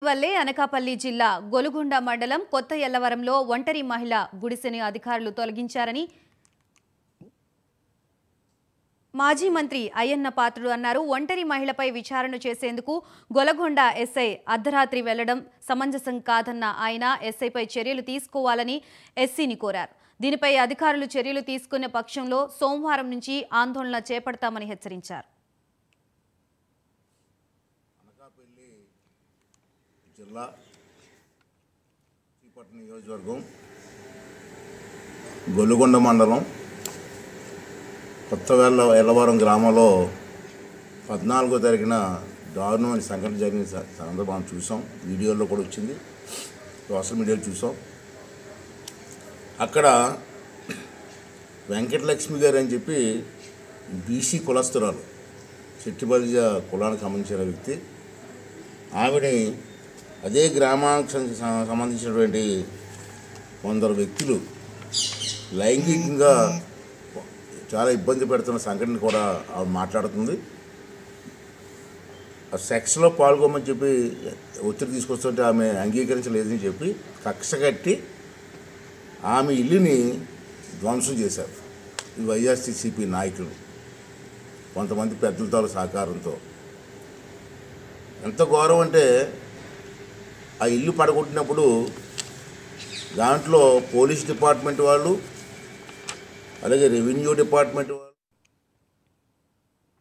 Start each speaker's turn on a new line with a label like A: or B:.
A: ఇటీవలే అనకాపల్లి జిల్లా గొలుగొండ మండలం కొత్త ఎల్లవరంలో ఒంటరి మహిళ గుడిసెని అధికారులు తొలగించారని మాజీ మంత్రి అయ్యన్న పాత్రుడు అన్నారు ఒంటరి మహిళపై విచారణ చేసేందుకు గొలగొండ ఎస్ఐ అర్ధరాత్రి వెళ్లడం సమంజసం కాదన్న ఆయన ఎస్ఐపై చర్యలు తీసుకోవాలని ఎస్సీని కోరారు దీనిపై అధికారులు చర్యలు తీసుకునే పక్షంలో సోమవారం నుంచి ఆందోళన చేపడతామని హెచ్చరించారు
B: అనకాపల్లి జిల్లా చీపట్న నియోజకవర్గం గొల్లుగొండ మండలం కొత్తవేళ్ళ ఎల్లవరం గ్రామంలో పద్నాలుగో తారీఖున దారుణమైన సంఘటన జరిగిన స- సందర్భం చూసాం వీడియోలో కూడా వచ్చింది సోషల్ మీడియాలో చూసాం అక్కడ వెంకటలక్ష్మి గారు అని చెప్పి బీసీ కులస్తురాలు చెట్టిబలిజ కులానికి సంబంధించిన వ్యక్తి ఆవిడని అదే గ్రామానికి సం- సం- సంబంధించినటువంటి కొందరు వ్యక్తులు లైంగికంగా చాలా ఇబ్బంది పెడుతున్న సంఘటన కూడా ఆవిడ మాట్లాడుతుంది ఆ సెక్స్లో పాల్గొమని చెప్పి ఒత్తిడి తీసుకొస్తుంటే ఆమె అంగీకరించలేదని చెప్పి కక్ష కట్టి ఆమె ఇల్లుని ధ్వంసం చేశారు ఈ వైఎస్టీసీపీ నాయకులు కొంతమంది పెద్దలతో సహకారంతో ఎంత ఘోరం అంటే ఆ ఇల్లు పడగొట్టినప్పుడు దాంట్లో పోలీస్ డిపార్ట్మెంట్ వాళ్ళు అలాగే రెవెన్యూ డిపార్ట్మెంట్ వాళ్ళు